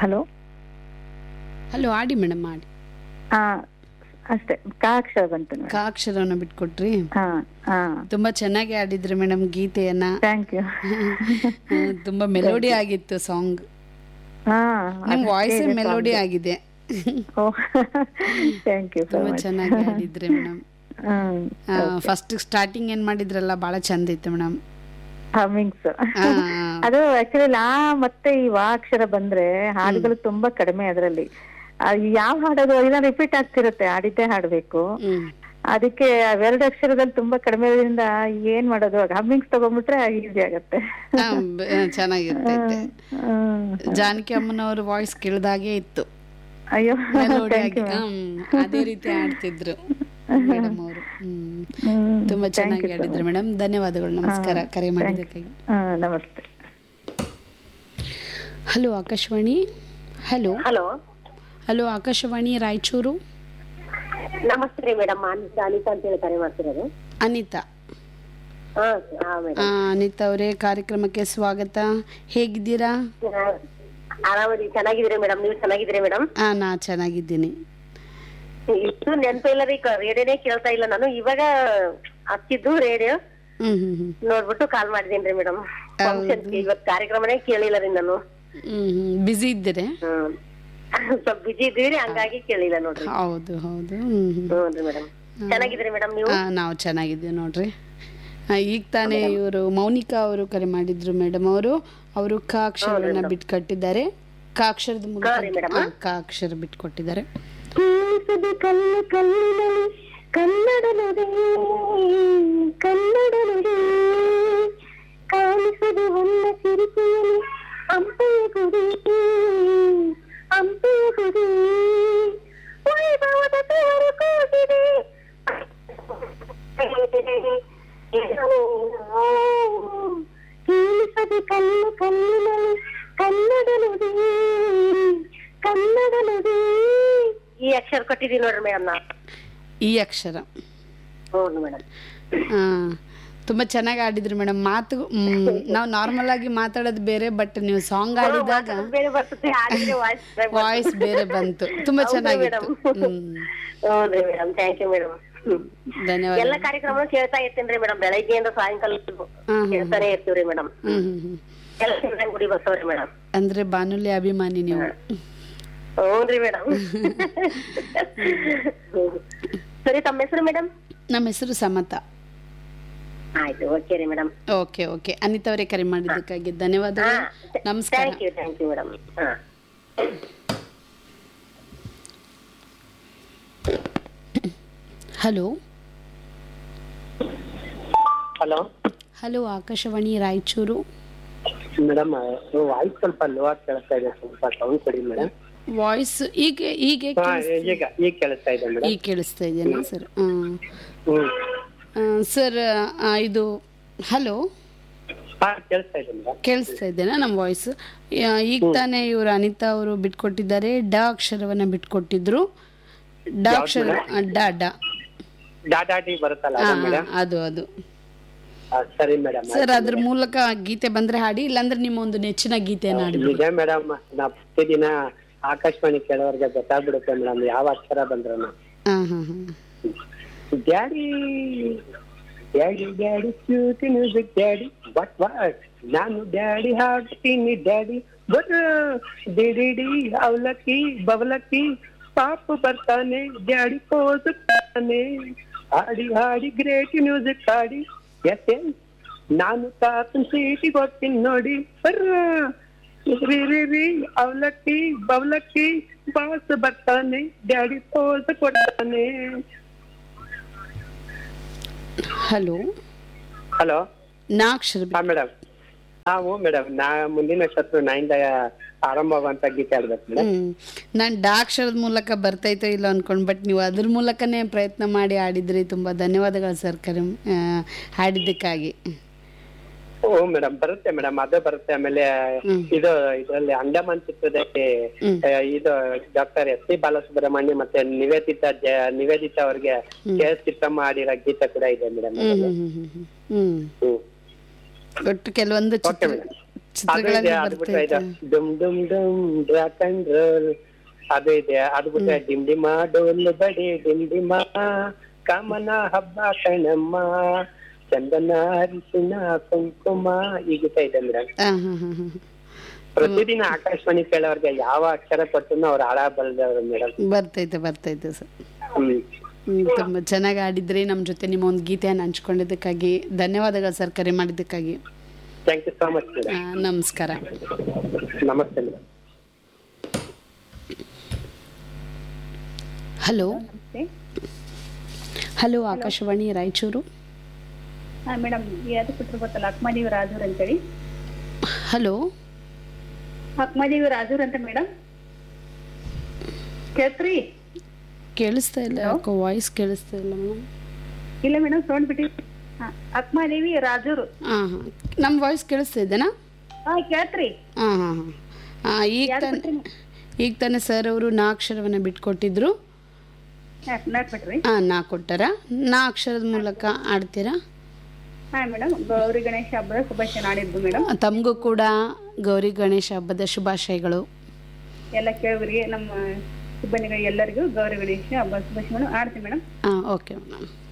Hello hello ಆಡಿ madam ಮಾಡಿ ಹಾ ಅಷ್ಟೇ ಕ ಅಕ್ಷರ ಬಂತು ಮೇಡಮ್ ಕಾ ಅಕ್ಷರವನ್ನ ಬಿಟ್ಕೊಟ್ರಿ ಹಾ ಹಾ ತುಂಬಾ ಚೆನ್ನಾಗಿ ಆಡಿದ್ರಿ ಮೇಡಮ್ ಗೀತೆಯನ್ನ ಥ್ಯಾಂಕ್ ಯು ಹ್ಮ್, ತುಂಬಾ ಮೆಲೋಡಿ ಆಗಿತ್ತು ಸಾಂಗ್ ಹಾ ನಿಮ್ ವಾಯ್ಸ್ ಮೆಲೋಡಿ ಆಗಿದೆ ಓ ಥ್ಯಾಂಕ್ ಯು ತುಂಬಾ ಚೆನ್ನಾಗಿ ಆಡಿದ್ರಿ ಮೇಡಮ್ ಹ್ಮ್ ಫಸ್ಟ್ ಸ್ಟಾರ್ಟಿಂಗ್ ಏನ್ ಮಾಡಿದ್ರಲ್ಲ ಬಹಳ ಚಂದ ಇತ್ತು ಮೇಡಮ್ ಹಮ್ಮಿಂಗ್ಸ್ ಅದು ಆಕ್ಚುಲಿ ಲಾ ಮತ್ತೆ ಈ ವಾ ಅಕ್ಷರ ಬಂದ್ರೆ ಹಾಡುಗಳು ತುಂಬಾ ಕಡಿಮೆ ಅದರಲ್ಲಿ ಯಾವ ಹಾಡೋದು ಇದನ್ನ ರಿಪೀಟ್ ಆಗ್ತಿರುತ್ತೆ ಆಡಿದ್ದೇ ಹಾಡ್ಬೇಕು ಹ್ಮ್ ಅದಕ್ಕೆ ಅವೆರಡು ಅಕ್ಷರದಲ್ಲಿ ತುಂಬಾ ಕಡಿಮೆ ಇರೋದ್ರಿಂದ ಏನ್ ಮಾಡೋದು ಹಮ್ಮಿಂಗ್ಸ್ ತಗೊಂಡ್ಬಿಟ್ರೆ ಈಸಿ ಆಗತ್ತೆ ಆ, ಬ- ಚೆನ್ನಾಗಿರ್ತೈತೆ ಹ್ಮ್. ಜಾನಕಿ ಅಮ್ಮನವ್ರ ವಾಯ್ಸ್ ಕೇಳ್ದಾಗೆ ಇತ್ತು ಅಯ್ಯೋ ಮೆಲೋಡಿ ಆಗಿ ಹ್ಮ್, ಅದೇ ರೀತಿ ಆಡ್ತಿದ್ರು ಮೇಡಮ್ ಅವರು ಹ್ಮ್ ಹ್ಮ್. ತುಂಬಾ ಚೆನ್ನಾಗಿ ಆಡಿದ್ರು ಮೇಡಮ್ ಧನ್ಯವಾದಗಳು ನಮಸ್ಕಾರ ಕರೆ ಮಾಡಿದ್ದಕ್ಕಾಗಿ ಹಾ, ನಮಸ್ತೆ hello Akashvani hello hello hello Akashvani Raichur ನಮಸ್ತೆ ರೀ ಮೇಡಮ್ ಅನಿತಾ ಅನಿತಾ ಅಂತ ಹೇಳಿ ಕರೆ ಮಾಡ್ತಿರೋದು ಅನಿತಾ ಹಾ ಹಾ ಮೇಡಮ್ ಆ, ಅನಿತಾ ಅವರೇ ಕಾರ್ಯಕ್ರಮಕ್ಕೆ ಸ್ವಾಗತ ಹೇಗಿದ್ದೀರಾ ಆರಾಮದಿ ಚೆನ್ನಾಗಿದ್ದೀರಿ ಮೇಡಮ್ ನೀವು ಚೆನ್ನಾಗಿದ್ದೀರಿ ಮೇಡಮ್ ಆ ನಾ ಚೆನ್ನಾಗಿದ್ದೀನಿ ಇಷ್ಟು ನೆನಪು ಇಲ್ಲ ರೀ ರೇಡಿಯೋನೇ ಕೇಳ್ತಾ ಇಲ್ಲ ನಾನು ಇವಾಗ ಹಚ್ಚಿದ್ದು ರೇಡಿಯೋ ಹ್ಮ್ ಹ್ಮ್ ಹ್ಮ್ ನೋಡ್ಬಿಟ್ಟು ಕಾಲ್ ಮಾಡಿದೇನ್ರಿ ಮೇಡಮ್ ಫಂಕ್ಷನ್ ಇವತ್ ಕಾರ್ಯಕ್ರಮನೇ ಕೇಳಿಲ್ಲ ರೀ ನಾನು ಹ್ಮ್ ಹ್ಮ್ ಬಿಸಿ ಇದ್ದೀರಿ ಹ್ಮ್ ಸ್ವಲ್ಪ ಬಿಜಿ ಇದ್ದೀವಿ ಹಂಗಾಗಿ ಕೇಳಿಲ್ಲ ನೋಡ್ರಿ ಹೌದು ಹೌದು ಹ್ಮ್ ಹ್ಮ್ ಹ್ಞೂ ಮೇಡಮ್ ಚೆನ್ನಾಗಿದ್ದೀರಿ ಮೇಡಮ್ ನೀವು ಆ, ನಾವು ಚೆನ್ನಾಗಿದ್ದೀವಿ ನೋಡ್ರಿ ಆ, ಈಗ ತಾನೇ ಇವರು ಮೌನಿಕಾ ಅವರು ಕರೆ ಮಾಡಿದ್ರು ಮೇಡಮ್ ಅವರು ಅವರು ಕ ಅಕ್ಷರವನ್ನ ಬಿಟ್ಕೊಟ್ಟಿದ್ದಾರೆ ಕ ಅಕ್ಷರದ ಮೂಲಕ ಆ, ಕ ಅಕ್ಷರ ಬಿಟ್ಕೊಟ್ಟಿದ್ದಾರೆ ಕೇಳಿಸದ ಕಲ್ಲು ಕಲ್ಲಿನಲ್ಲಿ ಕನ್ನಡ ನುಡಿ ಕನ್ನಡ ನುಡಿ ಕಾಣಿಸದ ಹೊನ್ನ ಸಿರಿಕೆಯಲ್ಲಿ ಅಂಪೆಯ ಗುಡಿ ಅಂಪೆಯ ಗುಡಿ ವೈಭವದ ತೇರು ಕೂಗಿದೆ ಕೇಳಿಸದ ಕಲ್ಲು ಕಲ್ಲಿನಲ್ಲಿ ಕನ್ನಡ ನುಡಿ ಕನ್ನಡ ನುಡಿ ಈ ಅಕ್ಷರ ಕೊಟ್ಟಿದೀವಿ ನೋಡ್ರಿ ಮೇಡಮ್ ನಾ ಈ ಅಕ್ಷರ ಹೌದು ಮೇಡಮ್ ಆ, ತುಂಬಾ ಚೆನ್ನಾಗಿ ಆಡಿದ್ರಿ ಮೇಡಮ್ ಮಾತು ನಾವು ನಾರ್ಮಲ್ ಆಗಿ ಮಾತಾಡೋದು ಬೇರೆ ಬಟ್ ನೀವು ಸಾಂಗ್ ಆಡಿದಾಗ ಬೇರೆ ಬರ್ತದೆ ಹಾಡಿದ್ರೆ ವಾಯ್ಸ್ ವಾಯ್ಸ್ ಬೇರೆ ಬಂತು ತುಂಬಾ ಚೆನ್ನಾಗಿತ್ತು ಹ್ಮ್ ಹೌದ್ರಿ ಮೇಡಮ್ ಥ್ಯಾಂಕ್ ಯು ಮೇಡಮ್ ಧನ್ಯವಾದ ಎಲ್ಲ ಕಾರ್ಯಕ್ರಮ ಕೇಳ್ತಾ ಇರ್ತೀನಿ ಮೇಡಮ್ ಬೆಳಗ್ಗೆಯಿಂದ ಸಾಯಂಕಾಲ ಹ್ಮ್ ಕೇಳ್ತಾನೆ ಇರ್ತೀವ್ರಿ ಮೇಡಮ್ ಹ್ಮ್ ಹ್ಮ್ ಹ್ಮ್ ಎಲ್ಲ ಚೆನ್ನಾಗಿ ಗುಡಿ ಬರ್ತಾವ್ರಿ ಮೇಡಮ್ ಅಂದ್ರೆ ಬಾನುಲಿ ಅಭಿಮಾನಿ ನೀವು ಹೌದ್ರಿ ಮೇಡಮ್ ಸರಿ ತಮ್ಮ ಹೆಸರು ಮೇಡಮ್ ನಮ್ಮ ಹೆಸರು ಸಮತ ಆಯ್ತು ಓಕೆ ರೀ ಮೇಡಮ್ ಓಕೆ ಓಕೆ ಅನಿತಾ ಅವರೇ ಕರೆ ಮಾಡಿದ್ದಕ್ಕಾಗಿ ಧನ್ಯವಾದಗಳು ನಮಸ್ಕಾರ thank you thank you madam ಹಾ hello hello hello Akashvani Raichur madam voice ಸ್ವಲ್ಪ ಲೋ ಆಗಿ ಕೇಳಿಸ್ತಾ ಇದೆ ಸ್ವಲ್ಪ ಸೌಂಡ್ ಕೊಡಿ ಮೇಡಮ್ ವಾಯ್ಸ್ ಈಗ ಈಗ ಹಾ ಈಗ ಈಗ ಕೇಳಿಸ್ತಾ ಇದೆ ಮೇಡಮ್ ಈಗ ಕೇಳಿಸ್ತಾ ಇದೆಯಾ ಸರ್ ಹ್ಮ್ ಸರ್ ಇದು ಹಲೋ ಹಾ ಕೇಳಿಸ್ತಾ ಇದೆ ಮೇಡಮ್ ಕೇಳಿಸ್ತಾ ಇದ್ದೇನಾ ನಮ್ಮ ವಾಯ್ಸ್ ಈಗ ತಾನೇ ಇವರು ಅನಿತಾ ಅವರು ಬಿಟ್ಕೊಟ್ಟಿದ್ದಾರೆ ಡ ಅಕ್ಷರವನ್ನ ಬಿಟ್ಕೊಟ್ಟಿದ್ರು ಡ ಅಕ್ಷರ ಆ, ಡ ಡ ಡಾಟಾ ಟಿ ಬರುತ್ತಲ್ಲ ಹಾ, ಅದು ಮೇಡಮ್ ಅದು ಅದು ಸರಿ ಮೇಡಮ್ ಸರ್ ಅದ್ರ ಮೂಲಕ ಗೀತೆ ಬಂದ್ರೆ ಹಾಡಿ ಇಲ್ಲಾಂದ್ರೆ ನಿಮ್ಮ ಒಂದು ನೆಚ್ಚಿನ ಗೀತೆಯನ್ನು ಹಾಡಿ ನಿಜ ಮೇಡಮ್ ನಾ ಪ್ರತಿದಿನ ಆಕಾಶವಾಣಿ ಕೇಳೋರ್ಗೆ ಗೊತ್ತಾಗ್ಬಿಡುತ್ತೆ ಮೇಡಮ್ ಯಾವ ಅಕ್ಷರ ಬಂದ್ರು ಹಾ ಹಾ ಹಾ daddy daddy daddy cutie music daddy but what ನಾನು ಡ್ಯಾಡಿ ಹಾಡ್ತೀನಿ ಡ್ಯಾಡಿ ಬರ್ ಡಿಡಿ ಅವಲಕ್ಕಿ ಬವಲಕ್ಕಿ ಪಾಪ ಬರ್ತಾನೆ ಡ್ಯಾಡಿ ಪೋಸ್ ಬರ್ತಾನೆ ಹಾಡಿ ಹಾಡಿ ಗ್ರೇಟ್ ಮ್ಯೂಸಿಕ್ ಹಾಡಿ ಎಸ್ ನಾನು ತಾತನ್ ಸೀಟಿ ಕೊಡ್ತೀನಿ ನೋಡಿ ಬರ್ರ ರೀ ರೀ ರೀ ಅವಲಕ್ಕಿ ಬವಲಕ್ಕಿ ಬಾಸ್ ಬರ್ತಾನೆ ಡ್ಯಾಡಿ ಪೋಸ್ ಕೊಡ್ತಾನೆ ಹಲೋ ಹಲೋ ನಾ ಅಕ್ಷರ ಹಾ ಮೇಡಮ್ ನಾವು ಮೇಡಮ್ ನಾ ಮುಂದಿನ ಶತ್ರು ನಾಯಿಂದ ಆರಂಭವಾಗುವಂತ ಗೀತೆ ಆಡ್ಬೇಕು ಮೇಡಮ್ ಹ್ಮ್ ನಾನು ಡಾ ಅಕ್ಷರದ ಮೂಲಕ ಬರ್ತೈತೋ ಇಲ್ಲ ಅನ್ಕೊಂಡ್ ಬಟ್ ನೀವು ಅದ್ರ ಮೂಲಕನೇ ಪ್ರಯತ್ನ ಮಾಡಿ ಆಡಿದ್ರಿ ತುಂಬಾ ಧನ್ಯವಾದಗಳು ಸರ್ ಕರೆ ಆ, ಹಾಡಿದ್ದಕ್ಕಾಗಿ ಓ ಮೇಡಮ್ ಬರುತ್ತೆ ಮೇಡಮ್ ಅದು ಬರುತ್ತೆ ಆಮೇಲೆ ಇದು ಇದರಲ್ಲಿ ಅಂಡಮಾನ್ ಚಿತ್ರದಲ್ಲಿ ಆ, ಇದು ಡಾಕ್ಟರ್ ಎಸ್ ಪಿ ಬಾಲಸುಬ್ರಹ್ಮಣ್ಯ ಮತ್ತೆ ನಿವೇದಿತಾ ಜ- ನಿವೇದಿತಾ ಅವ್ರಿಗೆ ಕೆ ಎಸ್ ಚಿತ್ರಮ್ಮ ಆಡಿರೋ ಗೀತೆ ಕೂಡ ಇದೆ ಮೇಡಮ್ ಹ್ಮ್ ಹ್ಮ್ ಹ್ಮ್ ಹ್ಮ್ ಹ್ಮ್ ಹ್ಮ್ ಒಟ್ಟು ಕೆಲವೊಂದು ಚಿತ್ರ madam. ಅದು ಇದೆ ಚಿತ್ರಗಳಲ್ಲಿ ಅದು ಬಿಟ್ರೆ ಇದು ಬರ್ತೈತೆ ಡುಮ್ ಡುಮ್ ಡುಮ್ ಡ್ರಾಕ್ ಅಂಡ್ ರೋಲ್ ಅದು ಇದೆ ಅದು ಬಿಟ್ರೆ ಡಿಮ್ ಡಿಮ ಡೋಲು ಬಡಿ ಡಿಮ್ ಡಿಮ ಕಾಮನ ಹಬ್ಬ ಕಣಮ್ಮ ಚಂದನ ಅರಿಶಿನ ಕುಂಕುಮ ಈ ಗೀತ ಇದೆ ಮೇಡಮ್ ಹಾ ಹಾ ಹಾ ಹಾ ಪ್ರತಿದಿನ ಆಕಾಶವಾಣಿ ಕೇಳೋರ್ಗೆ ಯಾವ ಅಕ್ಷರ ಕೊಟ್ಟರು ಅವ್ರು ಹಾಡ ಬಲ್ದವ್ರು ಮೇಡಮ್ ಬರ್ತೈತೆ ಬರ್ತೈತೆ ಸರ್ ಹ್ಮ್ ಹ್ಮ್, ತುಂಬ ಚೆನ್ನಾಗಿ ಆಡಿದ್ರಿ ನಮ್ಮ ಜೊತೆ ನಿಮ್ಮ ಒಂದು ಗೀತೆಯನ್ನು ಹಂಚ್ಕೊಂಡಿದ್ದಕ್ಕಾಗಿ ಧನ್ಯವಾದಗಳು ಸರ್ ಕರೆ ಮಾಡಿದ್ದಕ್ಕಾಗಿ ಥ್ಯಾಂಕ್ ಯು ಸೋ ಮಚ್ ಆ, ಮೇಡಮ್ ನಮಸ್ಕಾರ ನಮಸ್ತೆ madam hello hello Akashvani Raichur ಹಾ ಮೇಡಮ್ ಯಾವ್ದು ಕೊಟ್ಟರು ಗೊತ್ತಲ್ಲ ಅಕ್ಮದೇವಿ ರಾಜೂರ್ ಅಂತೇಳಿ ಹಲೋ ಅಕ್ಮದೇವಿ ರಾಜೂರ್ ಅಂತ ಮೇಡಮ್ ಕೇಳ್ತ್ರಿ ಕೇಳಿಸ್ತಾ ಇಲ್ಲ ಯಾಕೋ ವಾಯ್ಸ್ ಕೇಳಿಸ್ತಾ ಇಲ್ಲ ಮೇಡಮ್ ಇಲ್ಲ ಮೇಡಮ್ ಸೌಂಡ್ ಬಿಟ್ಟಿ ಹಾ ಅಕ್ಮದೇವಿ ರಾಜೂರ್ ಹಾಂ ಹಾಂ ನಮ್ಮ ವಾಯ್ಸ್ ಕೇಳಿಸ್ತಾ ಇದೆನಾ ಹಾ ಕೇಳ್ತ್ರಿ ಹಾಂ ಹಾಂ ಹಾಂ ಈಗ ತಾನೆ ಈಗ ತಾನೇ ಸರ್ ಅವರು ನಾ ಅಕ್ಷರವನ್ನು ಬಿಟ್ಕೊಟ್ಟಿದ್ರು ನಾಟ್ಬಿಟ್ರಿ ಹಾಂ ನಾ ಕೊಟ್ಟಾರ ನಾ ಅಕ್ಷರದ ಮೂಲಕ ಆಡ್ತೀರಾ ಹಾ ಮೇಡಮ್ ಗೌರಿ ಗಣೇಶ ಹಬ್ಬದ ಶುಭಾಶಯ ನಾಡಿದ್ದು ಮೇಡಮ್ ತಮಗೂ ಕೂಡ ಗೌರಿ ಗಣೇಶ ಹಬ್ಬದ ಶುಭಾಶಯಗಳು ಎಲ್ಲ ಕೇಳಿದ್ರಿ ನಮ್ಮ ಸಿಬ್ಬಂದಿಗಳು ಎಲ್ಲರಿಗೂ ಗೌರಿ ಗಣೇಶ ಹಬ್ಬದ ಶುಭಾಶಯಗಳು ಆಡ್ತೀವಿ ಮೇಡಮ್ ಹಾಂ ಓಕೆ ಮೇಡಮ್